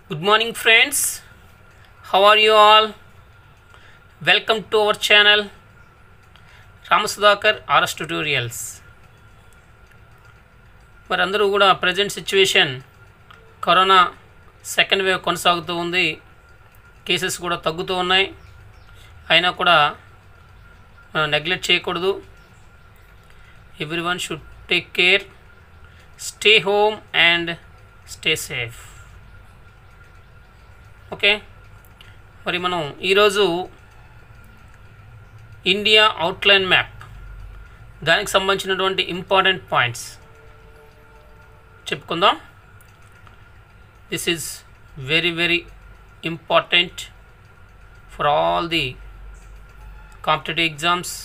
Good morning, friends. How are you all? Welcome to our channel Ramasudhakar R S tutorials మరి అందరూ కూడా present situation corona second wave కొనసాగుతూ ఉంది cases కూడా తగ్గుతూ ఉన్నాయి అయినా కూడా మనం నెగ్లెక్ట్ చేయకూడదు every one should take care stay home and stay safe okay మరి మనం ఈరోజు ఇండియా అవుట్లైన్ మ్యాప్ దానికి సంబంధించినటువంటి ఇంపార్టెంట్ పాయింట్స్ చెప్పుకుందాం this is very very important for all the competitive exams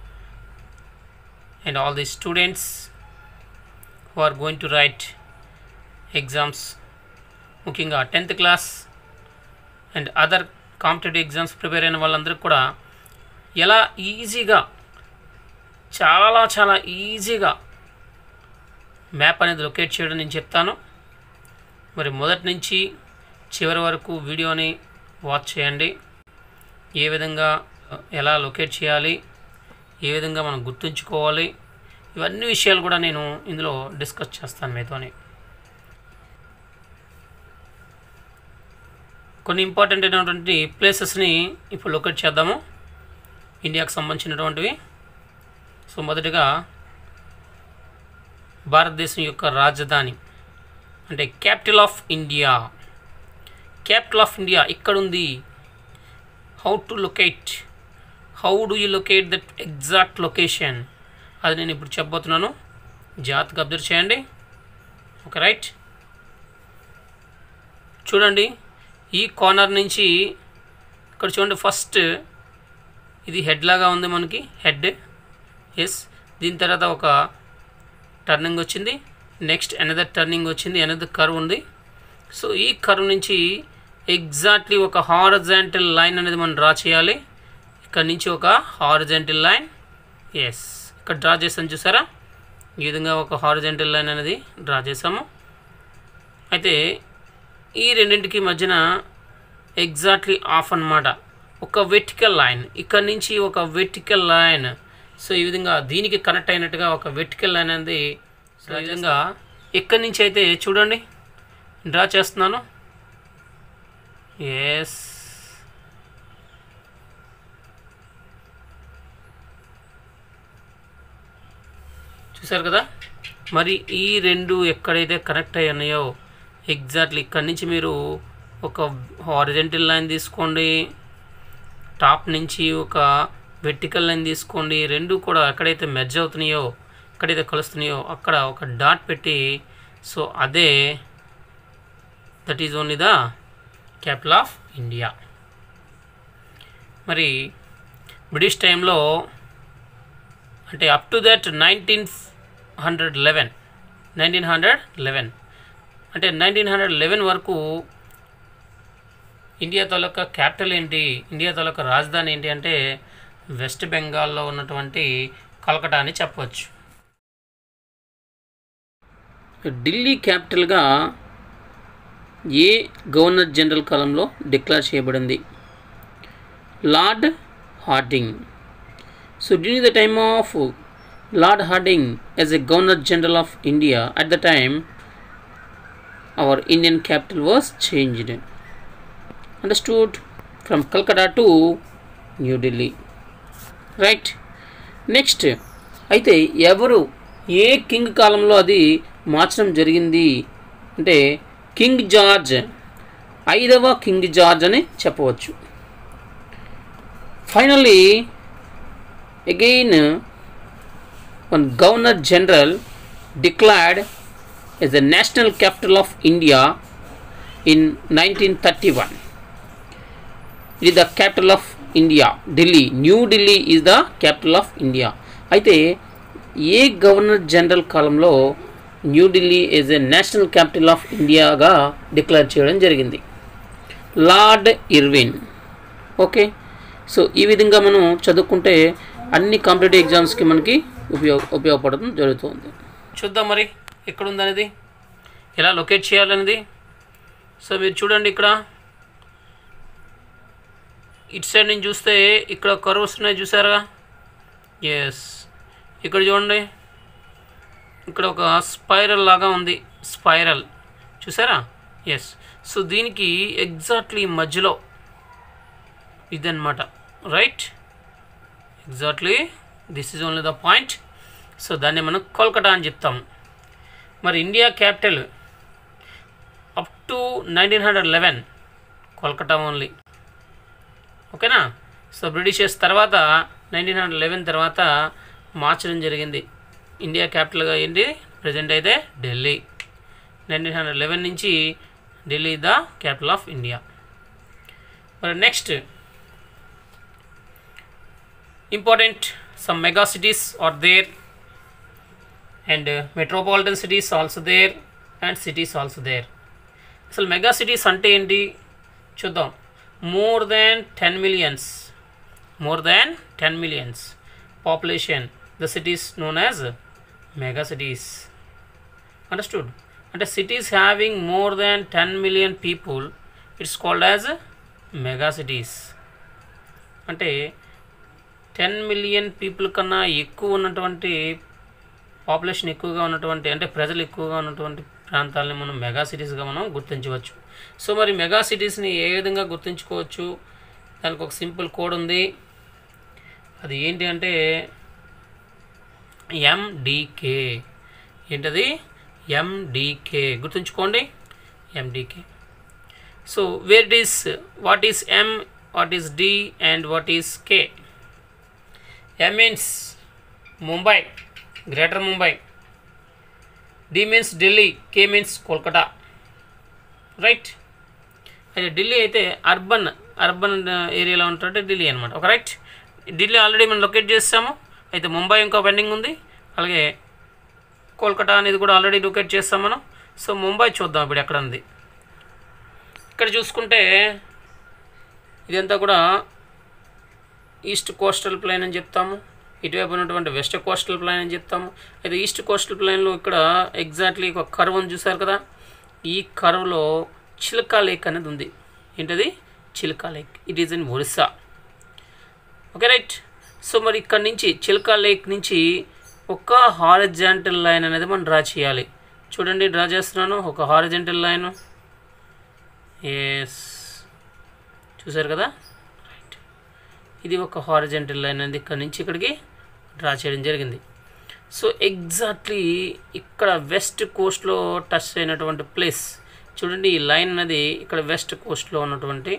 and all the students who are going to write exams ముఖ్యంగా tenth class and other competitive exams prepare అయిన వాళ్ళందరికీ కూడా ఎలా ఈజీగా చాలా చాలా ఈజీగా మ్యాప్ అనేది లొకేట్ చేయడం నేను చెప్తాను మరి మొదటి నుంచి చివరి వరకు వీడియోని వాచ్ చేయండి ఏ విధంగా ఎలా లొకేట్ చేయాలి ఏ విధంగా మనం గుర్తుంచుకోవాలి ఇవన్నీ విషయాలు కూడా నేను ఇందులో డిస్కస్ చేస్తాను మీతోని కొన్ని ఇంపార్టెంట్ అయినటువంటి ప్లేసెస్ని ఇప్పుడు లొకేట్ చేద్దాము ఇండియాకు సంబంధించినటువంటివి సో మొదటిగా భారతదేశం యొక్క రాజధాని అంటే capital of India capital of India ఇక్కడుంది how to locate how do you locate that exact location అది నేను ఇప్పుడు చెప్పబోతున్నాను జాగ్రత్తగా అబ్జర్వ్ చేయండి ఓకే రైట్ చూడండి ఈ కార్నర్ నుంచి ఇక్కడ చూడండి ఫస్ట్ ఇది హెడ్ లాగా ఉంది మనకి హెడ్ ఎస్ దీని తర్వాత ఒక టర్నింగ్ వచ్చింది నెక్స్ట్ అనదర్ టర్నింగ్ వచ్చింది అనదర్ కర్వ్ ఉంది సో ఈ కర్వ్ నుంచి ఎగ్జాక్ట్లీ ఒక హారజాంటల్ లైన్ అనేది మనం డ్రా చేయాలి ఇక్కడ నుంచి ఒక హారజాంటల్ లైన్ ఎస్ ఇక్కడ డ్రా చేసాను చూసారా ఈ విధంగా ఒక హారజాంటల్ లైన్ అనేది డ్రా చేసాము అయితే ఈ రెండింటికి మధ్యన ఎగ్జాక్ట్లీ ఆఫ్ అన్నమాట ఒక వెర్టికల్ లైన్ ఇక్కడ నుంచి ఒక వెర్టికల్ లైన్ సో ఈ విధంగా దీనికి కనెక్ట్ అయినట్టుగా ఒక వెర్టికల్ లైన్ అనేది సో ఈ విధంగా ఇక్కడి నుంచి అయితే చూడండి డ్రా చేస్తున్నాను ఎస్ చూసారు కదా మరి ఈ రెండు ఎక్కడైతే కనెక్ట్ అయ్యి ఉన్నాయో ఎగ్జాక్ట్లీ ఇక్కడి నుంచి మీరు ఒక హారిజెంటల్ లైన్ తీసుకోండి టాప్ నుంచి ఒక వెర్టికల్ లైన్ తీసుకోండి రెండు కూడా ఎక్కడైతే మెర్జ్ అవుతున్నాయో ఎక్కడైతే కలుస్తున్నాయో అక్కడ ఒక డాట్ పెట్టి సో అదే that is only the capital of India మరి బ్రిటిష్ టైంలో అంటే up to that nineteen hundred eleven nineteen hundred eleven అంటే నైన్టీన్ హండ్రెడ్ లెవెన్ వరకు ఇండియా తాలూకా క్యాపిటల్ ఏంటి ఇండియా తాలూకా రాజధాని ఏంటి అంటే వెస్ట్ బెంగాల్లో ఉన్నటువంటి కలకటా అని చెప్పవచ్చు ఢిల్లీ క్యాపిటల్గా ఏ గవర్నర్ జనరల్ కాలంలో డిక్లేర్ చేయబడింది Lord Hardinge so during the time of Lord Hardinge as a governor general of India at the time our Indian capital was changed understood from Calcutta to New Delhi right next అయితే ఎవరు ఏ king కాలంలో అది మార్చడం జరిగింది అంటే King George ఐదవ King George అని చెప్పవచ్చు finally again one governor general declared as the national capital of India in nineteen thirty one ఇది the capital of India Delhi New Delhi is the capital of India అయితే ఏ గవర్నర్ జనరల్ కాలంలో New Delhi is a national capital of ఇండియాగా declare చేయడం జరిగింది lord Irwin okay so ఈ విధంగా మనం చదువుకుంటే అన్ని కాంపిటేటివ్ ఎగ్జామ్స్కి మనకి ఉపయోగ ఉపయోగపడడం జరుగుతుంది చూద్దాం మరి ఎక్కడుందనేది ఎలా లొకేట్ చేయాలనేది సో మీరు చూడండి ఇక్కడ ఇటు సైడ్ నుంచి చూస్తే ఇక్కడ కర్వ్స్ ఉన్నాయి చూసారా ఎస్ ఇక్కడ చూడండి ఇక్కడ ఒక స్పైరల్ లాగా ఉంది స్పైరల్ చూసారా ఎస్ సో దీనికి ఎగ్జాక్ట్లీ మధ్యలో ఇదన్నమాట right exactly this is only the point so దాన్ని మనం కోల్కతా అని చెప్తాము మరి India capital up to nineteen hundred eleven Kolkata only ఓకేనా సో బ్రిటిషర్స్ తర్వాత నైన్టీన్ హండ్రెడ్ లెవెన్ తర్వాత మార్చడం జరిగింది ఇండియా క్యాపిటల్గా ఏంటి ప్రజెంట్ అయితే ఢిల్లీ నైన్టీన్ హండ్రెడ్ లెవెన్ నుంచి Delhi the capital of India మరి next important some mega cities are there and metropolitan cities also there and cities also there అసలు మెగా సిటీస్ అంటే ఏంటి చూద్దాం more than ten millions more than ten millions population the cities known as mega cities understood అంటే cities having more than ten million people it's called as mega cities అంటే ten million people కన్నా ఎక్కువ ఉన్నటువంటి population ఎక్కువగా ఉన్నటువంటి అంటే ప్రజలు ఎక్కువగా ఉన్నటువంటి ప్రాంతాలని మనం మెగా సిటీస్గా మనం గుర్తించవచ్చు సో మరి మెగా సిటీస్ని ఏ విధంగా గుర్తించుకోవచ్చు దానికి ఒక సింపుల్ కోడ్ ఉంది అది ఏంటి అంటే ఎండికే ఏంటది ఎండికే గుర్తుంచుకోండి M D K so where it is what is M what is D and what is K M means Mumbai Greater Mumbai D means Delhi K means Kolkata right అయితే ఢిల్లీ అయితే అర్బన్ అర్బన్ ఏరియాలో ఉంటుంటే ఢిల్లీ అనమాట ఒక రైట్ ఢిల్లీ ఆల్రెడీ మనం లొకేట్ చేస్తాము అయితే ముంబై ఇంకో పెండింగ్ ఉంది అలాగే కోల్కతా అనేది కూడా ఆల్రెడీ లొకేట్ చేస్తాం మనం సో ముంబై చూద్దాం ఇప్పుడు ఎక్కడ ఉంది ఇక్కడ చూసుకుంటే ఇదంతా కూడా ఈస్ట్ కోస్టల్ ప్లైన్ అని చెప్తాము ఇటువైపు ఉన్నటువంటి వెస్ట్ కోస్టల్ ప్లైన్ అని చెప్తాము అయితే ఈస్ట్ కోస్టల్ ప్లైన్లో ఇక్కడ ఎగ్జాక్ట్లీ ఒక కర్వ్ అని చూసారు కదా ఈ కర్వ్లో చిల్కా లేక్ అనేది ఉంది ఏంటది Chilka lake it is in Orissa okay right so మరి ఇక్కడ నుంచి చిల్కా లేక్ నుంచి ఒక హారిజాంటల్ లైన్ అనేది మనం డ్రా చేయాలి చూడండి డ్రా చేస్తున్నాను ఒక హారిజెంటల్ లైన్ ఎస్ చూసారు కదా రైట్ ఇది ఒక హారిజెంటల్ లైన్ అనేది ఇక్కడ నుంచి ఇక్కడికి డ్రా చేయడం జరిగింది సో ఎగ్జాక్ట్లీ ఇక్కడ వెస్ట్ కోస్ట్లో టచ్ అయినటువంటి ప్లేస్ చూడండి ఈ లైన్ అనేది ఇక్కడ వెస్ట్ కోస్ట్లో ఉన్నటువంటి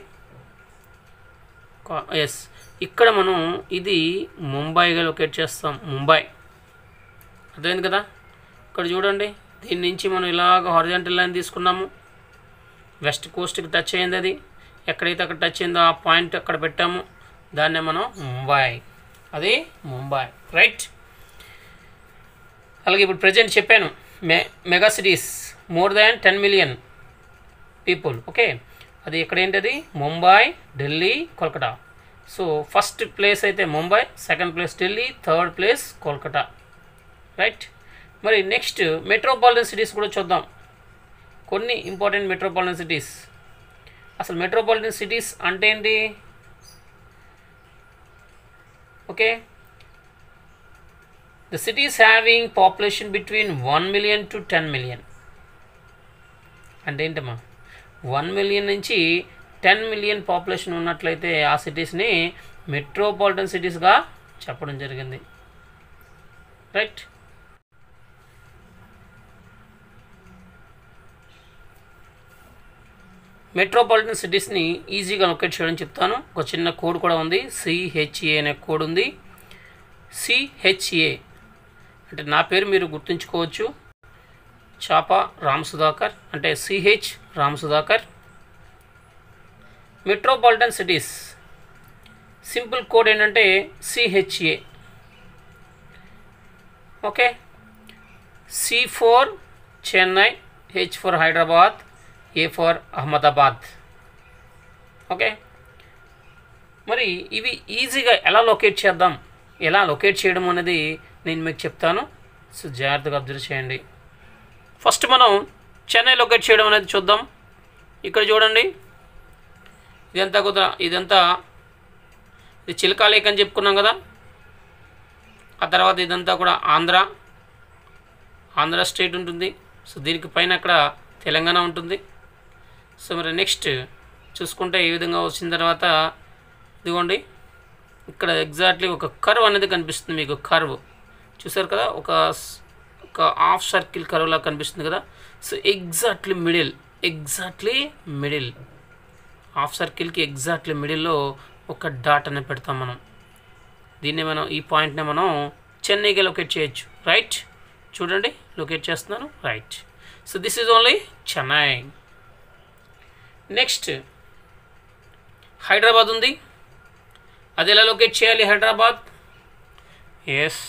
ఎస్ ఇక్కడ మనం ఇది ముంబైగా లొకేట్ చేస్తాం ముంబై అర్థమైంది కదా ఇక్కడ చూడండి దీని నుంచి మనం ఇలాగ హారిజాంటల్ లైన్ తీసుకున్నాము వెస్ట్ కోస్ట్కి టచ్ అయింది అది ఎక్కడైతే అక్కడ టచ్ అయిందో ఆ పాయింట్ అక్కడ పెట్టాము దాన్నే మనం ముంబై అది ముంబై రైట్ అలాగే ఇప్పుడు ప్రజెంట్ చెప్పాను మె mega cities more than ten million people okay అది ఎక్కడ ఏంటది Mumbai Delhi Kolkata so first place అయితే Mumbai second place Delhi third place Kolkata right మరి నెక్స్ట్ మెట్రోపాలిటన్ సిటీస్ కూడా చూద్దాం కొన్ని ఇంపార్టెంట్ మెట్రోపాలిటన్ సిటీస్ అసలు మెట్రోపాలిటన్ సిటీస్ అంటే ఏంటి okay the cities having population between one million to ten million అంటే ఏంటమ్మా వన్ మిలియన్ నుంచి టెన్ మిలియన్ పాపులేషన్ ఉన్నట్లయితే ఆ సిటీస్ని మెట్రోపాలిటన్ సిటీస్గా చెప్పడం జరిగింది రైట్ మెట్రోపాలిటన్ సిటీస్ని ఈజీగా లొకేట్ చేయడం చెప్తాను ఒక చిన్న కోడ్ కూడా ఉంది సిహెచ్ఏ అనే కోడ్ ఉంది సిహెచ్ఏ అంటే నా పేరు మీరు గుర్తుంచుకోవచ్చు చాప రామ్ సుధాకర్ అంటే C H Ram Sudhakar metropolitan cities simple code ఏంటంటే C H A okay C for Chennai H for Hyderabad A for Ahmedabad okay మరి ఇవి ఈజీగా ఎలా లొకేట్ చేద్దాం ఎలా లొకేట్ చేయడం అనేది నేను మీకు చెప్తాను సో జాగ్రత్తగా అబ్జర్వ్ చేయండి ఫస్ట్ మనం చెన్నై లొకేట్ చేయడం అనేది చూద్దాం ఇక్కడ చూడండి ఇదంతా కుదర ఇదంతా ఇది చిలకా లేక్ అని చెప్పుకున్నాం కదా ఆ తర్వాత ఇదంతా కూడా ఆంధ్ర ఆంధ్ర స్టేట్ ఉంటుంది సో దీనికి పైన అక్కడ తెలంగాణ ఉంటుంది సో మరి నెక్స్ట్ చూసుకుంటే ఈ విధంగా వచ్చిన తర్వాత ఇదిగోండి ఇక్కడ ఎగ్జాక్ట్లీ ఒక కర్వ్ అనేది కనిపిస్తుంది మీకు కర్వ్ చూసారు కదా ఒక స్- ఒక హాఫ్ సర్కిల్ కర్వ్ లాగా కనిపిస్తుంది కదా so exactly middle exactly middle half సర్కిల్కి ఎగ్జాక్ట్లీ మిడిల్లో ఒక డాట్ అనేది పెడతాం మనం దీన్ని మనం ఈ పాయింట్ని మనం చెన్నైకి లొకేట్ చేయొచ్చు రైట్ చూడండి లొకేట్ చేస్తున్నాను right so this is only Chennai next Hyderabad ఉంది అది ఎలా లొకేట్ చేయాలి హైదరాబాద్ ఎస్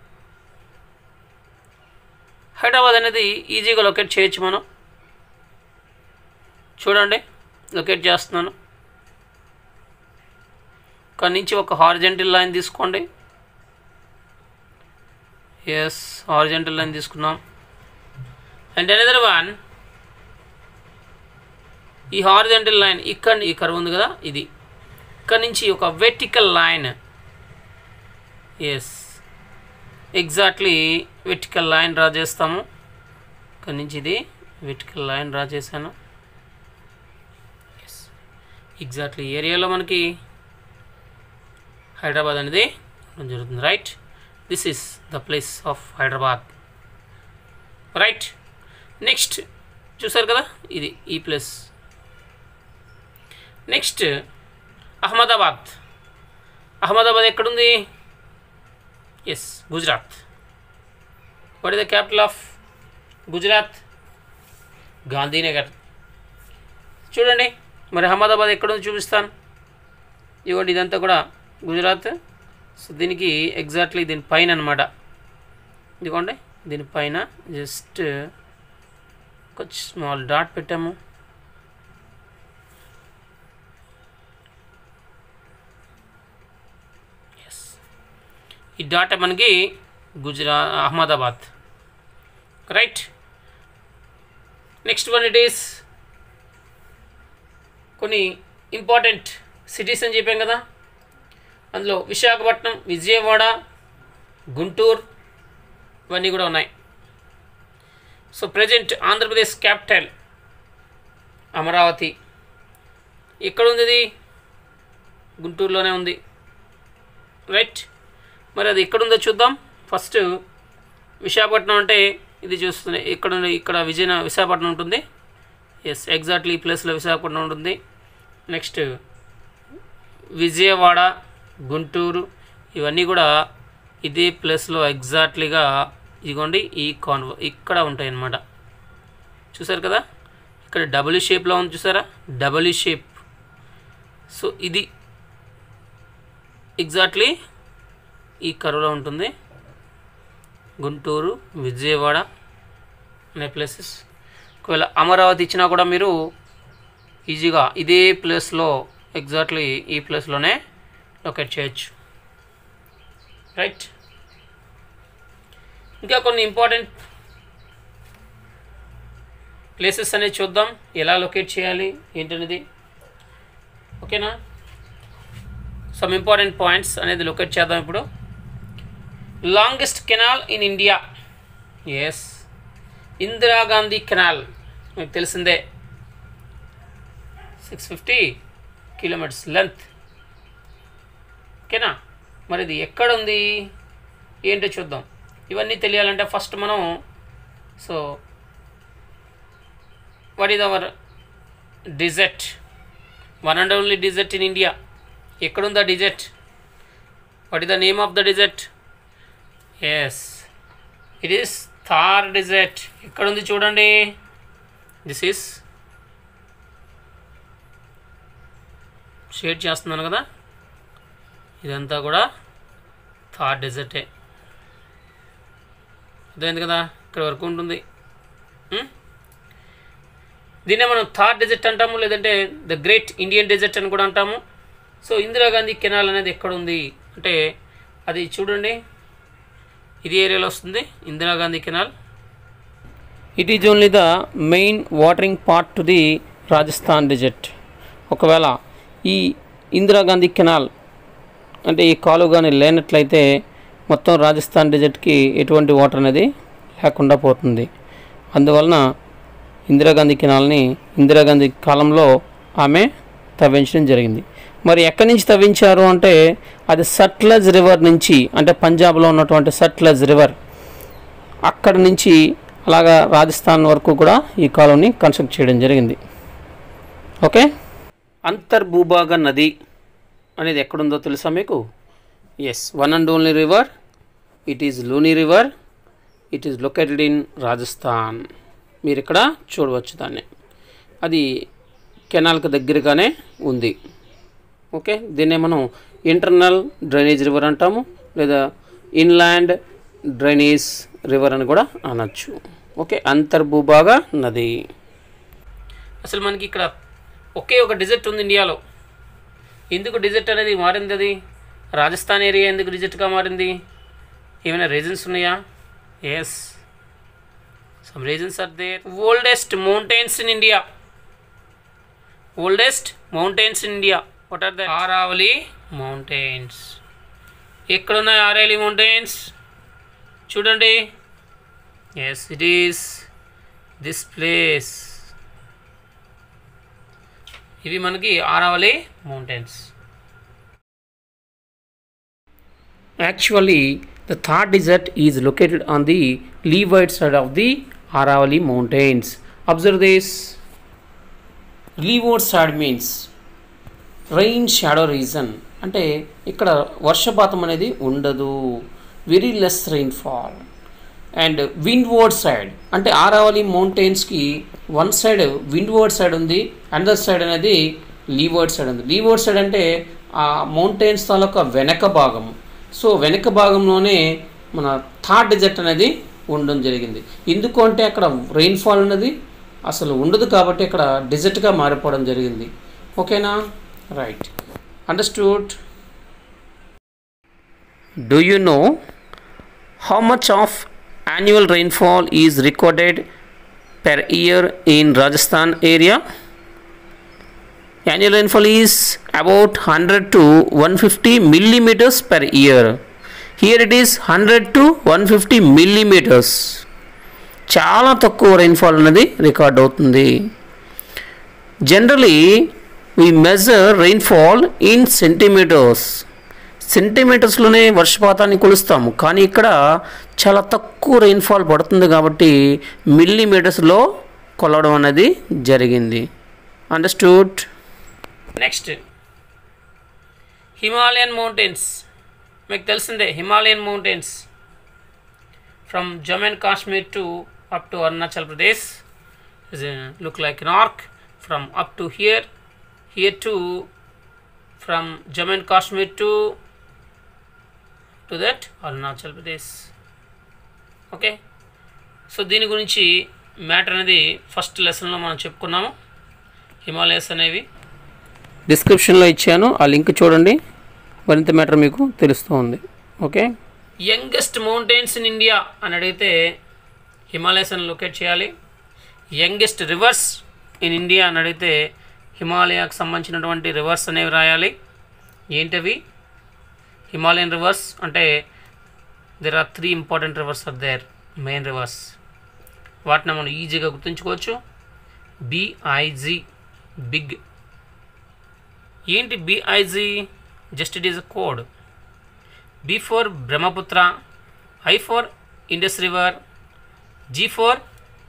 హైదరాబాద్ అనేది ఈజీగా లొకేట్ చేయొచ్చు మనం చూడండి లొకేట్ చేస్తున్నాను ఇక్కడ నుంచి ఒక హార్జెంటల్ లైన్ తీసుకోండి ఎస్ హార్జెంటల్ లైన్ తీసుకున్నాం అండ్ అనదర్ వన్ ఈ హారిజెంటల్ లైన్ ఇక్కడ ఈ కర్వ్ ఉంది కదా ఇది ఇక్కడ నుంచి ఒక vertical line yes exactly vertical line draw చేస్తాము ఇక్కడ నుంచి ఇది వెర్టికల్ లైన్ డ్రా చేశాను ఎస్ ఎగ్జాక్ట్లీ ఏరియాలో మనకి హైదరాబాద్ అనేది ఉండడం జరుగుతుంది right this is the place of Hyderabad right next చూసారు కదా ఇది ఈ ప్లేస్ నెక్స్ట్ అహ్మదాబాద్ అహ్మదాబాద్ ఎక్కడుంది yes Gujarat what is the capital of Gujarat Gandhinagar చూడండి మరి అహ్మదాబాద్ ఎక్కడుంది చూపిస్తాను ఇవ్వండి ఇదంతా కూడా గుజరాత్ సో దీనికి ఎగ్జాక్ట్లీ దీని పైన అనమాట ఇదిగోండి దీనిపైన జస్ట్ ఒక స్మాల్ డాట్ పెట్టాము ఎస్ ఈ డాట్ మనకి గుజరా Ahmedabad right next one it is కొన్ని ఇంపార్టెంట్ సిటీస్ అని చెప్పాం కదా అందులో విశాఖపట్నం విజయవాడ గుంటూరు ఇవన్నీ కూడా ఉన్నాయి so present Andhra Pradesh capital Amaravati ఎక్కడ ఉంది ఇది గుంటూరులోనే ఉంది రైట్ మరి అది ఎక్కడుందో చూద్దాం ఫస్ట్ విశాఖపట్నం అంటే ఇది చూస్తుంది ఇక్కడ ఉంది- ఇక్కడ విజయన విశాఖపట్నం ఉంటుంది ఎస్ ఎగ్జాక్ట్లీ ఈ ప్లేస్లో విశాఖపట్నం ఉంటుంది నెక్స్ట్ విజయవాడ గుంటూరు ఇవన్నీ కూడా ఇదే ప్లేస్లో ఎగ్జాక్ట్లీగా ఇదిగోండి ఈ కాన్వ ఇక్కడ ఉంటాయి అన్నమాట చూసారు కదా ఇక్కడ డబుల్ షేప్లో ఉంది చూసారా డబుల్ షేప్ సో ఇది ఎగ్జాక్ట్లీ ఈ కరువులో ఉంటుంది గుంటూరు విజయవాడ అనే ప్లేసెస్ ఒకవేళ అమరావతి ఇచ్చినా కూడా మీరు ఈజీగా ఇదే ప్లేస్లో ఎగ్జాక్ట్లీ ఈ ప్లేస్లోనే లొకేట్ చేయొచ్చు రైట్ ఇంకా కొన్ని ఇంపార్టెంట్ ప్లేసెస్ అనేది చూద్దాం ఎలా లొకేట్ చేయాలి ఏంటనేది ఓకేనా సమ్ ఇంపార్టెంట్ పాయింట్స్ అనేది లొకేట్ చేద్దాం ఇప్పుడు longest canal in India yes Indira Gandhi canal మీకు తెలిసిందే సిక్స్ ఫిఫ్టీ కిలోమీటర్స్ లెంత్ ఓకేనా మరి ఇది ఎక్కడ ఉంది ఏంటో చూద్దాం ఇవన్నీ తెలియాలంటే ఫస్ట్ మనం so what is our desert one and only desert in India ఎక్కడుందా desert what is the name of the desert yes it is Thar desert ఎక్కడుంది చూడండి దిస్ ఈస్ షేడ్ చేస్తున్నాను కదా ఇదంతా కూడా థార్ డెజర్టే అర్థమైంది కదా ఇక్కడ వరకు ఉంటుంది ఉం? దీన్నే మనం థార్ డెజర్ట్ అంటాము లేదంటే ద గ్రేట్ ఇండియన్ డెజర్ట్ అని కూడా అంటాము సో ఇందిరాగాంధీ కెనాల్ అనేది ఎక్కడ ఉంది అంటే అది చూడండి ఇది ఏరియాలో వస్తుంది Indira Gandhi canal it is only the main watering part to the Rajasthan desert ఒకవేళ ఈ ఇందిరాగాంధీ కెనాల్ అంటే ఈ కాలువ కానీ లేనట్లయితే మొత్తం రాజస్థాన్ డిజెట్కి ఎటువంటి వాటర్ అనేది లేకుండా పోతుంది అందువలన ఇందిరాగాంధీ కెనాల్ని ఇందిరాగాంధీ కాలంలో ఆమె తవ్వించడం జరిగింది మరి ఎక్కడి నుంచి తవ్వించారు అంటే అది సట్లజ్ రివర్ నుంచి అంటే పంజాబ్లో ఉన్నటువంటి సట్లజ్ రివర్ అక్కడి నుంచి అలాగా రాజస్థాన్ వరకు కూడా ఈ కాలువని కన్స్ట్రక్ట్ చేయడం జరిగింది ఓకే అంతర్భూభాగ నది అనేది ఎక్కడుందో తెలుసా మీకు yes one and only river it is Luni river it is located in Rajasthan మీరు ఇక్కడ చూడవచ్చు దాన్ని అది కెనాల్కి దగ్గరగానే ఉంది ఓకే దీన్నే మనం ఇంటర్నల్ డ్రైనేజ్ రివర్ అంటాము లేదా ఇన్లాండ్ డ్రైనేజ్ రివర్ అని కూడా అనొచ్చు ఓకే అంతర్భూభాగ నది అసలు మనకి ఇక్కడ ఒకే ఒక డిజర్ట్ ఉంది ఇండియాలో ఎందుకు డిజర్ట్ అనేది మారింది అది రాజస్థాన్ ఏరియా ఎందుకు డిజర్ట్గా మారింది ఏమైనా రీజన్స్ ఉన్నాయా yes some reasons are there oldest mountains in India oldest mountains in India what are the Aravali mountains ఎక్కడున్నాయి ఆరావలి మౌంటైన్స్ చూడండి yes it is this place ఇవి మనకి Aravali mountains actually the third desert is located on the leeward side of the Aravali mountains observe this leeward side means rain shadow region అంటే ఇక్కడ వర్షపాతం అనేది ఉండదు very less rainfall and windward side అంటే ఆరావలి మౌంటైన్స్కి one side windward side ఉంది another side అనేది leeward side ఉంది leeward side అంటే ఆ మౌంటైన్స్ తాలూకా వెనక భాగం సో వెనక భాగంలోనే మన థర్డ్ డిజర్ట్ అనేది ఉండడం జరిగింది ఎందుకు అంటే అక్కడ రెయిన్ఫాల్ అనేది అసలు ఉండదు కాబట్టి ఇక్కడ డిజర్ట్గా మారిపోవడం జరిగింది ఓకేనా right understood do you know how much of annual rainfall is recorded per year in Rajasthan area? Annual rainfall is about 100 to 150 millimeters per year. Here it is 100 to 150 millimeters. చాలా తక్కువ రెయిన్ఫాల్ అనేది record అవుతుంది generally we measure rainfall in centimetres సెంటీమీటర్స్లోనే వర్షపాతాన్ని కొలుస్తాము కానీ ఇక్కడ చాలా తక్కువ రెయిన్ఫాల్ పడుతుంది కాబట్టి మిల్లీమీటర్స్లో కొలవడం అనేది జరిగింది అండర్స్టూడ్ నెక్స్ట్ హిమాలయన్ మౌంటైన్స్ మీకు తెలిసిందే Himalayan mountains from Jammu and Kashmir to up to Arunachal Pradesh look like an arc from up to here here to from Jammu and Kashmir to to that Arunachal Pradesh okay so దీని గురించి మ్యాటర్ అనేది ఫస్ట్ లెసన్లో మనం చెప్పుకున్నాము హిమాలయస్ అనేవి డిస్క్రిప్షన్లో ఇచ్చాను ఆ లింక్ చూడండి మరింత మ్యాటర్ మీకు తెలుస్తూ ఉంది okay youngest mountains in India అని అడిగితే హిమాలయస్ అని లొకేట్ చేయాలి యంగెస్ట్ రివర్స్ ఇన్ ఇండియా అని అడిగితే హిమాలయాకు సంబంధించినటువంటి రివర్స్ అనేవి రాయాలి ఏంటవి హిమాలయన్ రివర్స్ అంటే there are three important rivers are there main rivers వాటిని మనం ఈజీగా గుర్తుంచుకోవచ్చు బిఐజి బిగ్ ఏంటి B I G just it is a code B for Brahmaputra I for Indus river G for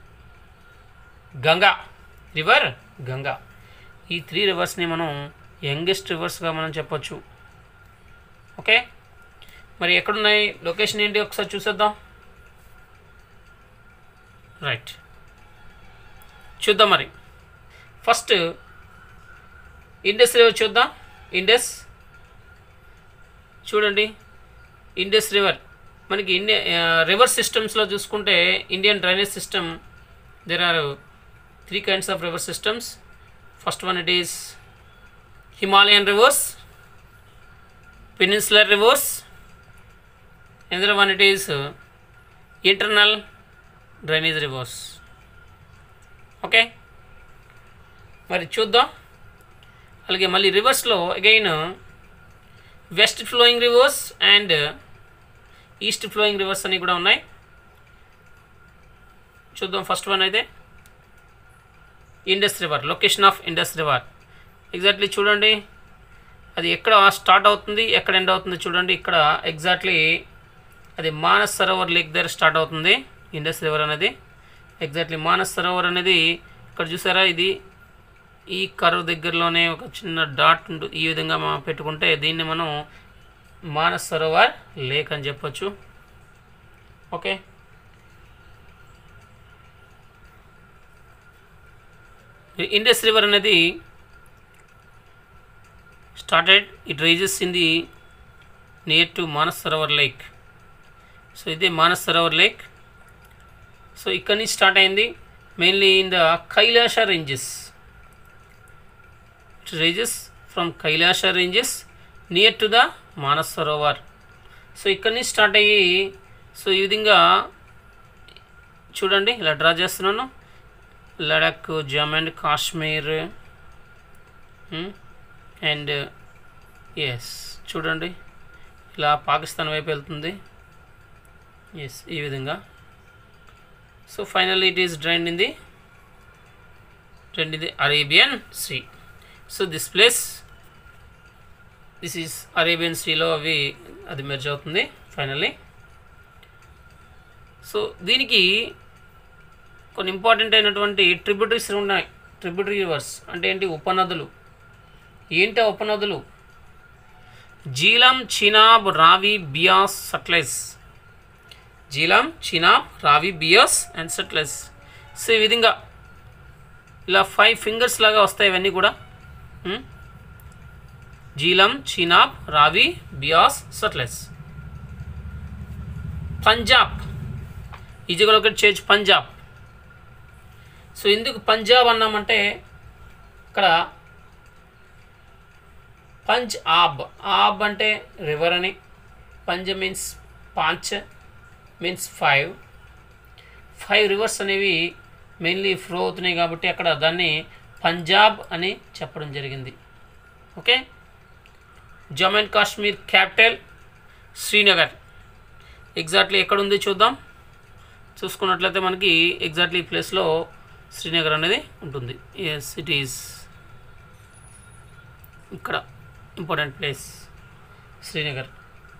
Ganga river Ganga ఈ త్రీ రివర్స్ని మనం యంగెస్ట్ రివర్స్గా మనం చెప్పొచ్చు ఓకే మరి ఎక్కడున్నాయి లొకేషన్ ఏంటి ఒకసారి చూసేద్దాం రైట్ చూద్దాం మరి ఫస్ట్ ఇండస్ రివర్ చూద్దాం ఇండస్ చూడండి ఇండస్ రివర్ మనకి ఇండియా రివర్ సిస్టమ్స్లో చూసుకుంటే Indian drainage system there are three kinds of river systems first one it is Himalayan rivers peninsular rivers another one it is uh, internal drainage rivers okay మరి చూద్దాం అలాగే మళ్ళీ రివర్స్లో again west flowing rivers and east flowing rivers అని కూడా ఉన్నాయి చూద్దాం first one అయితే Indus river location of Indus river exactly చూడండి అది ఎక్కడ స్టార్ట్ అవుతుంది ఎక్కడ ఎండ్ అవుతుంది చూడండి ఇక్కడ ఎగ్జాక్ట్లీ అది మానస్ సరోవర్ లేక్ దగ్గర స్టార్ట్ అవుతుంది ఇండస్ రివర్ అనేది ఎగ్జాక్ట్లీ మానస్ సరోవర్ అనేది ఇక్కడ చూసారా ఇది ఈ కరువు దగ్గరలోనే ఒక చిన్న డాట్ ఉంటు- ఈ విధంగా మనం పెట్టుకుంటే దీన్ని మనం మానస్ సరోవర్ లేక్ అని చెప్పొచ్చు ఓకే ఇండస్ రివర్ అనేది started it rises in the near to Manas Sarovar lake so ఇదే మానస్ సరోవర్ లేక్ సో ఇక్కడి నుంచి స్టార్ట్ అయింది mainly in the Kailash ranges it rises from Kailash ranges near to the Manas Sarovar so ఇక్కడి నుంచి స్టార్ట్ అయ్యి సో ఈ విధంగా చూడండి ఇలా డ్రా చేస్తున్నాను Ladakh Jammu and Kashmir and yes చూడండి ఇలా పాకిస్తాన్ వైపు వెళ్తుంది ఎస్ ఈ విధంగా so final it is drained in the drained in the Arabian sea so this place this is Arabian సీలో అవి అది మెర్జ్ అవుతుంది ఫైనల్లీ సో దీనికి కొన్ని ఇంపార్టెంట్ అయినటువంటి ట్రిబ్యూటరీస్ ఉన్నాయి ట్రిబ్యూటరీ రివర్స్ అంటే ఏంటి ఉపనదులు ఏంటి ఆ ఉపనదులు జీలం చినాబ్ రావి బియాస్ సట్లెస్ జీలం చినాబ్ రావి బియాస్ అండ్ సట్లెస్ సో ఈ విధంగా ఇలా ఫైవ్ ఫింగర్స్ లాగా వస్తాయి ఇవన్నీ కూడా ఉం? జీలం చినాబ్ రావి బియాస్ సట్లెస్ పంజాబ్ ఈజీగా ఒకటి చేయొచ్చు పంజాబ్ సో ఎందుకు పంజాబ్ అన్నామంటే ఇక్కడ పంజ్ ఆబ్ ఆబ్ అంటే రివర్ అని పంజ్ మీన్స్ పాంచ్ మీన్స్ ఫైవ్ ఫైవ్ రివర్స్ అనేవి మెయిన్లీ ఫ్లో అవుతున్నాయి కాబట్టి అక్కడ దాన్ని పంజాబ్ అని చెప్పడం జరిగింది okay Jammu and Kashmir capital Srinagar exactly ఎక్కడ ఉంది చూద్దాం చూసుకున్నట్లయితే మనకి ఎగ్జాక్ట్లీ ఈ ప్లేస్లో శ్రీనగర్ అనేది ఉంటుంది ఎస్ ఇట్ ఈస్ ఇక్కడ important place Srinagar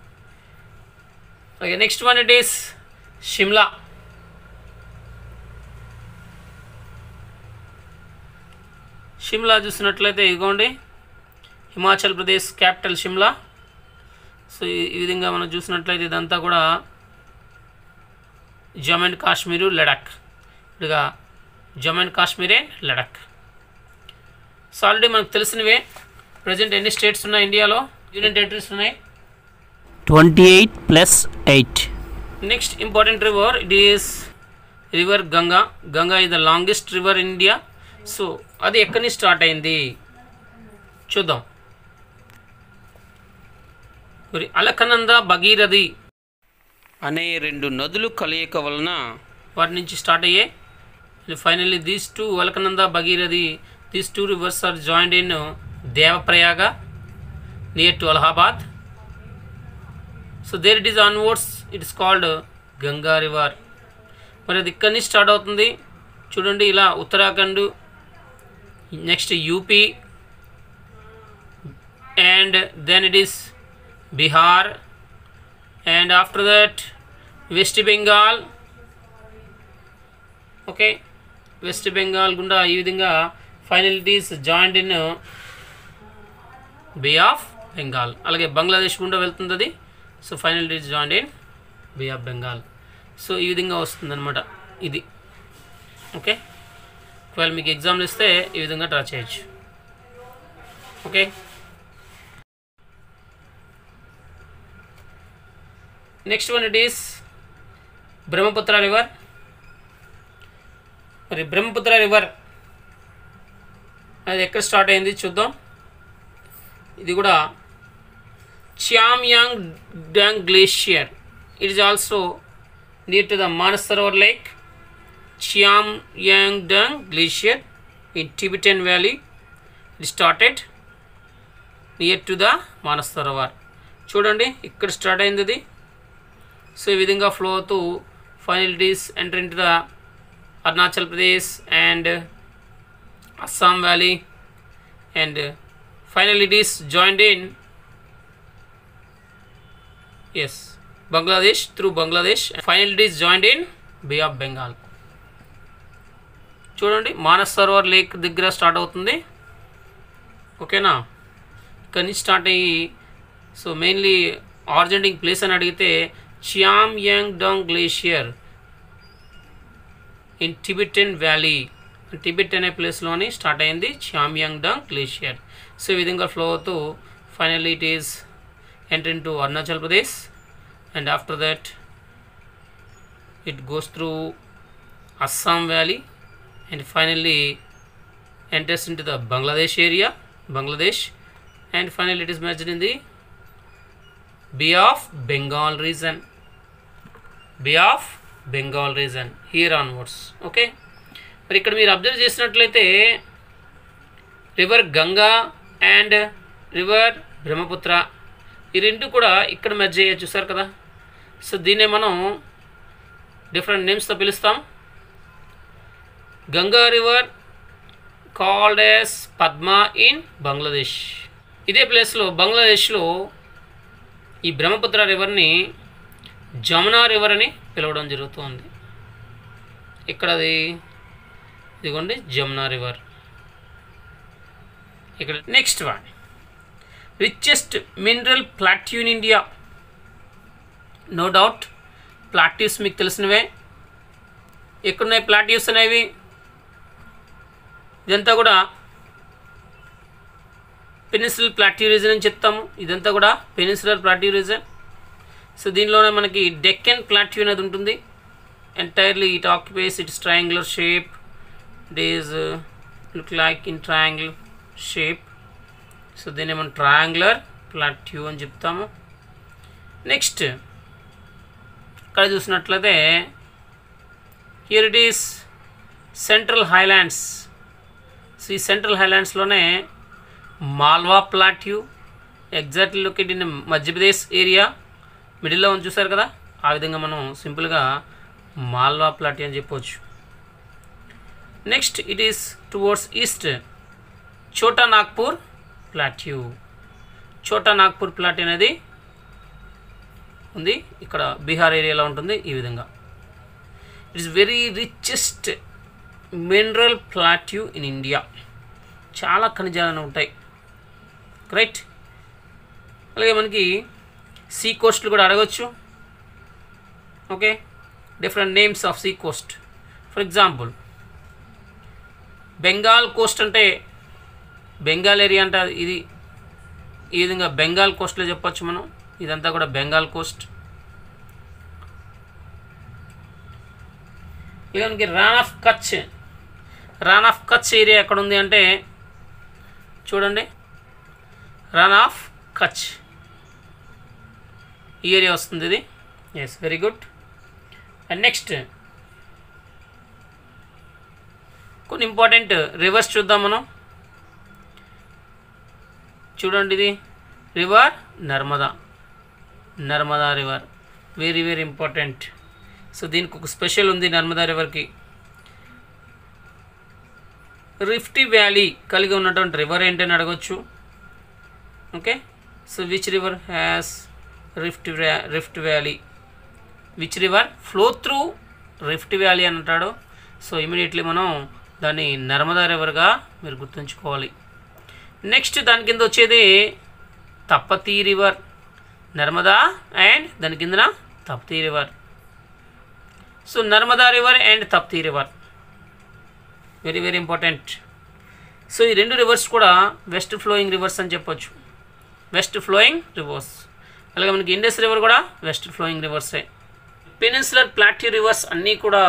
okay next one it is Shimla Shimla చూసినట్లయితే ఇదిగోండి హిమాచల్ ప్రదేశ్ క్యాపిటల్ షిమ్లా సో ఈ ఈ విధంగా మనం చూసినట్లయితే ఇదంతా కూడా జమ్మూ అండ్ కాశ్మీరు లడాక్ ఇటుగా Jammu and Kashmir and Ladakh so already మనకు తెలిసినవే ప్రజెంట్ ఎన్ని స్టేట్స్ ఉన్నాయి ఇండియాలో యూనియన్ టెరిటరీస్ ఉన్నాయి twenty eight plus eight next important river it is river Ganga Ganga is the longest river in India so అది ఎక్కడి నుంచి స్టార్ట్ అయింది చూద్దాం మరి అలకనంద భగీరథి అనే రెండు నదులు కలయిక వలన వాటి నుంచి స్టార్ట్ అయ్యాయి finally these two Alaknanda Bhagirathi these two rivers are joined in Devprayag near to Allahabad so there it is onwards it is called Ganga river మరి అది ఇక్కడి నుంచి స్టార్ట్ అవుతుంది చూడండి ఇలా Uttarakhand next UP and then it is Bihar and after that West Bengal okay West Bengal గుండా ఈ విధంగా final it is joint in Bay of Bengal అలాగే బంగ్లాదేశ్ గుండా వెళ్తుంది అది so final it is joint in Bay of Bengal so ఈ విధంగా వస్తుందన్నమాట ఇది ఓకే ఒకవేళ మీకు ఎగ్జామ్లు ఇస్తే ఈ విధంగా డ్రా చేయొచ్చు okay next one it is Brahmaputra river మరి బ్రహ్మపుత్ర రివర్ అది ఎక్కడ స్టార్ట్ అయింది చూద్దాం ఇది కూడా Chemayungdung glacier it is also near to the Mansarovar lake Chemayungdung glacier in Tibetan Valley. It started near to the Manas Mansarovar చూడండి ఇక్కడ స్టార్ట్ అయింది ఇది సో ఈ విధంగా ఫ్లో అవుతూ final it is enter in to the Arunachal Pradesh and Assam valley and final it is joined in as Bangladesh through Bangladesh final it is joined in Bay of Bengal చూడండి Manas Sarovar lake దగ్గర start అవుతుంది ఓకేనా ఇక్కడి నుంచి స్టార్ట్ అయ్యి సో మెయిన్లీ ఆర్జెంటింగ్ ప్లేస్ అని అడిగితే Chemayungdung glacier in Tibetan valley Tibet అనే ప్లేస్లోని స్టార్ట్ అయింది Chemayungdung glacier so ఈ విధంగా ఫ్లో అవుతూ finally it is enter in to Arunachal Pradesh and after that it goes through Assam valley and finally enters into the Bangladesh area, Bangladesh, and finally it is merged in the Bay of Bengal region. Bay of Bengal region here onwards. Okay. మరి ఇక్కడ మీరు observe చేసినట్లయితే river Ganga and river Brahmaputra ఈ రెండు కూడా ఇక్కడ merge అయ్యే చూసారు కదా సో దీన్నే మనం డిఫరెంట్ నేమ్స్తో పిలుస్తాం Ganga river called as Padma in Bangladesh ఇదే ప్లేస్లో బంగ్లాదేశ్లో ఈ బ్రహ్మపుత్ర రివర్ని జమునా రివర్ అని పిలవడం జరుగుతుంది ఇక్కడ అది ఇదిగోండి జమునా రివర్ ఇక్కడ next one richest mineral plateau in India no doubt plateaus మీకు తెలిసినవే ఎక్కడున్నాయి ప్లాట్యూస్ అనేవి ఇదంతా కూడా పెనిసిల్ ప్లాట్యూ రీజన్ అని చెప్తాము ఇదంతా కూడా పెనిసిలర్ ప్లాట్యూ రీజన్ సో దీనిలోనే మనకి డెక్కన్ ప్లాట్యూ అనేది ఉంటుంది entirely it occupies its triangular shape it is look like in triangle shape so దీన్ని మనం ట్రయాంగులర్ ప్లాట్యూ అని చెప్తాము నెక్స్ట్ ఇక్కడ చూసినట్లయితే here it is central highlands so ఈ సెంట్రల్ హైలాండ్స్లోనే Malwa plateau exactly locate in Madhya Pradesh area మిడిల్లో ఉంది చూసారు కదా ఆ విధంగా మనం సింపుల్గా మాల్వా ప్లాట్యూ అని చెప్పవచ్చు next it is towards east Chota Nagpur plateau చోటా నాగ్పూర్ ప్లాట్యూ అనేది ఉంది ఇక్కడ బీహార్ ఏరియాలో ఉంటుంది ఈ విధంగా it is very richest mineral plateau in India చాలా ఖనిజాలను ఉంటాయి రైట్ అలాగే మనకి సీ కోస్ట్లు కూడా అడగచ్చు okay different names of sea coast for example Bengal coast అంటే బెంగాల్ ఏరియా అంటే ఇది ఈ విధంగా బెంగాల్ కోస్ట్లో చెప్పొచ్చు మనం ఇదంతా కూడా బెంగాల్ కోస్ట్ ఇక మనకి Rann of Kutch Rann of Kutch area ఎక్కడ ఉంది అంటే చూడండి రన్ ఆఫ్ కచ్ ఈ ఏరియా వస్తుంది ఇది yes very good and next కొన్ని ఇంపార్టెంట్ రివర్స్ చూద్దాం మనం చూడండి ఇది river Narmada Narmada river very very important so దీనికి ఒక స్పెషల్ ఉంది నర్మదా రివర్కి రిఫ్టీ వ్యాలీ కలిగి ఉన్నటువంటి రివర్ ఏంటని అడగచ్చు okay so which river has rift rift valley which river flow through rift valley అని అంటాడు సో ఇమీడియట్లీ మనం దాన్ని నర్మదా రివర్గా మీరు గుర్తుంచుకోవాలి నెక్స్ట్ దాని కింద వచ్చేది తప్పతీ రివర్ నర్మదా అండ్ దాని కిందన Tapti river so Narmada river and Tapti river very very important so ఈ రెండు రివర్స్ కూడా వెస్ట్ ఫ్లోయింగ్ రివర్స్ అని చెప్పొచ్చు వెస్ట్ ఫ్లోయింగ్ రివర్స్ అలాగే మనకి ఇండస్ రివర్ కూడా వెస్ట్ ఫ్లోయింగ్ రివర్సే పెనిన్సులర్ ప్లాట్యూ రివర్స్ అన్నీ కూడా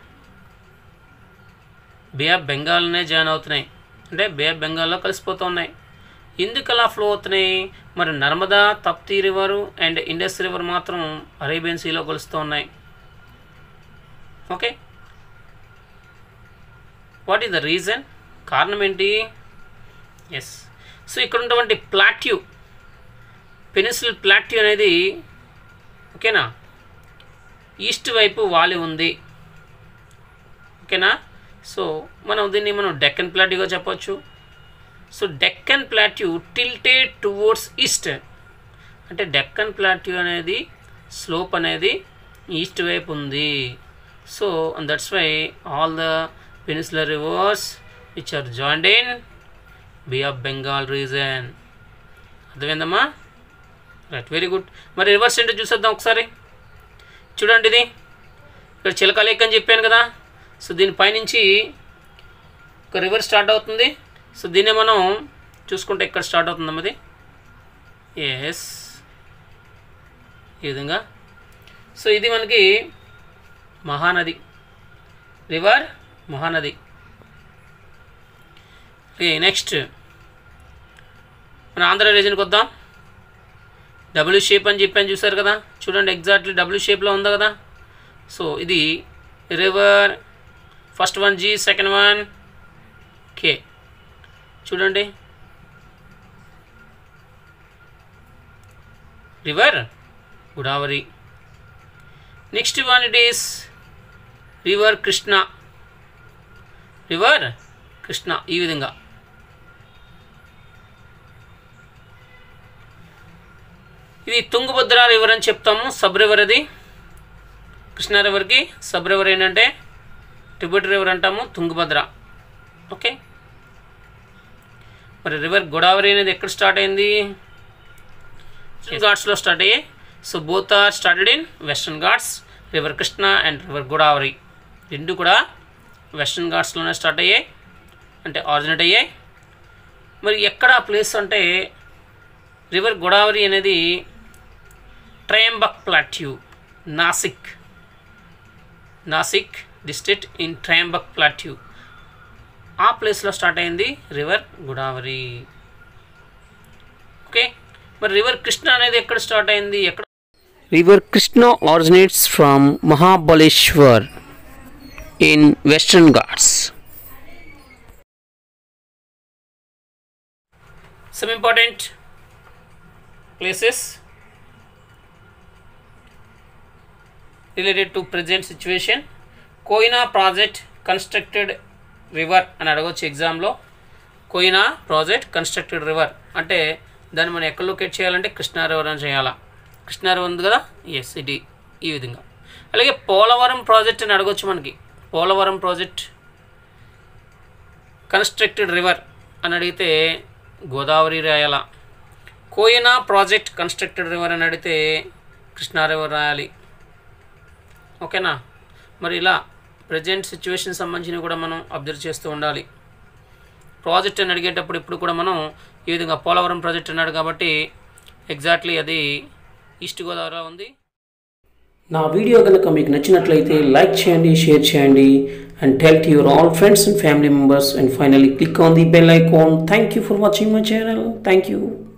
బే ఆఫ్ బెంగాల్నే జాయిన్ అవుతున్నాయి అంటే బే ఆఫ్ బెంగాల్లో కలిసిపోతూ ఉన్నాయి ఎందుకు అలా ఫ్లో అవుతున్నాయి మరి Narmada Tapti river and Indus river మాత్రం అరేబియన్ సీలో కలుస్తూ ఉన్నాయి okay what is the reason కారణం ఏంటి ఎస్ సో ఇక్కడ ఉన్నటువంటి ప్లాట్యూ పెనిసిల్ ప్లాట్యూ అనేది ఓకేనా ఈస్ట్ వైపు వాలి ఉంది ఓకేనా సో మనం దీన్ని మనం డెక్కన్ ప్లాట్యూగా చెప్పొచ్చు so Deccan plateau tilted towards east అంటే డెక్కన్ ప్లాట్యూ అనేది స్లోప్ అనేది ఈస్ట్ వైపు ఉంది so that's why all the peninsular rivers which are joined in Bay of Bengal reason అర్థమైందమ్మా రైట్ వెరీ గుడ్ మరి రివర్స్ ఏంటో చూసేద్దాం ఒకసారి చూడండి ఇది ఇక్కడ చిలక లేక్ అని చెప్పాను కదా సో దీని పైనుంచి ఒక రివర్ స్టార్ట్ అవుతుంది సో దీన్నే మనం చూసుకుంటే ఎక్కడ స్టార్ట్ అవుతుందమ్మా అది ఎస్ ఈ విధంగా సో ఇది మనకి Mahanadi river Mahanadi okay next మన ఆంధ్ర రీజన్కి వద్దాం డబ్ల్యూ షేప్ అని చెప్పాను చూసారు కదా చూడండి ఎగ్జాక్ట్లీ డబ్ల్యూ షేప్లో ఉందా కదా సో ఇది రివర్ ఫస్ట్ వన్ జీ సెకండ్ వన్ కే చూడండి river Godavari next one it is river Krishna river Krishna ఈ విధంగా ఇది తుంగభద్ర రివర్ అని చెప్తాము సబ్ రివర్ అది కృష్ణా రివర్కి సబ్ రివర్ ఏంటంటే టిబెట్ రివర్ అంటాము తుంగభద్ర ఓకే మరి రివర్ గోదావరి అనేది ఎక్కడ స్టార్ట్ అయింది ఘాట్స్లో స్టార్ట్ అయ్యాయి so both are started in Western Ghats river Krishna and river Godavari రెండు కూడా వెస్ట్రన్ ఘాట్స్లోనే స్టార్ట్ అయ్యాయి అంటే ఆరిజినేట్ అయ్యాయి మరి ఎక్కడ ప్లేస్ అంటే రివర్ గోదావరి అనేది Trimbak plateau Nashik Nashik district in Trimbak plateau ఆ ప్లేస్లో స్టార్ట్ అయింది రివర్ గోదావరి ఓకే మరి రివర్ కృష్ణ అనేది ఎక్కడ స్టార్ట్ అయింది ఎక్కడ River Krishna originates from Mahabaleshwar in Western Ghats. some important places related to present situation Koyna project constructed river అని అడగొచ్చు ఎగ్జామ్లో కోయినా ప్రాజెక్ట్ కన్స్ట్రక్టెడ్ రివర్ అంటే దాన్ని మనం ఎక్కడ లొకేట్ చేయాలంటే కృష్ణా రివర్ అని చేయాలా కృష్ణా రివర్ ఉంది కదా ఎస్ ఇది ఈ విధంగా అలాగే పోలవరం ప్రాజెక్ట్ అని అడగొచ్చు మనకి పోలవరం ప్రాజెక్ట్ కన్స్ట్రక్టెడ్ రివర్ అని అడిగితే గోదావరి రాయాల కోయినా ప్రాజెక్ట్ కన్స్ట్రక్టెడ్ రివర్ అని అడిగితే కృష్ణా రివర్ రాయాలి ఓకేనా మరి ఇలా ప్రజెంట్ సిచ్యువేషన్ సంబంధించినవి కూడా మనం అబ్జర్వ్ చేస్తూ ఉండాలి ప్రాజెక్ట్ అని అడిగేటప్పుడు ఇప్పుడు కూడా మనం ఈ విధంగా పోలవరం ప్రాజెక్ట్ అన్నాడు కాబట్టి ఎగ్జాక్ట్లీ అది ఈస్ట్ గోదావరిలో ఉంది నా వీడియో కనుక మీకు నచ్చినట్లయితే లైక్ చేయండి షేర్ చేయండి and tell to your all friends and family members and finally click on the bell icon thank you for watching my channel thank you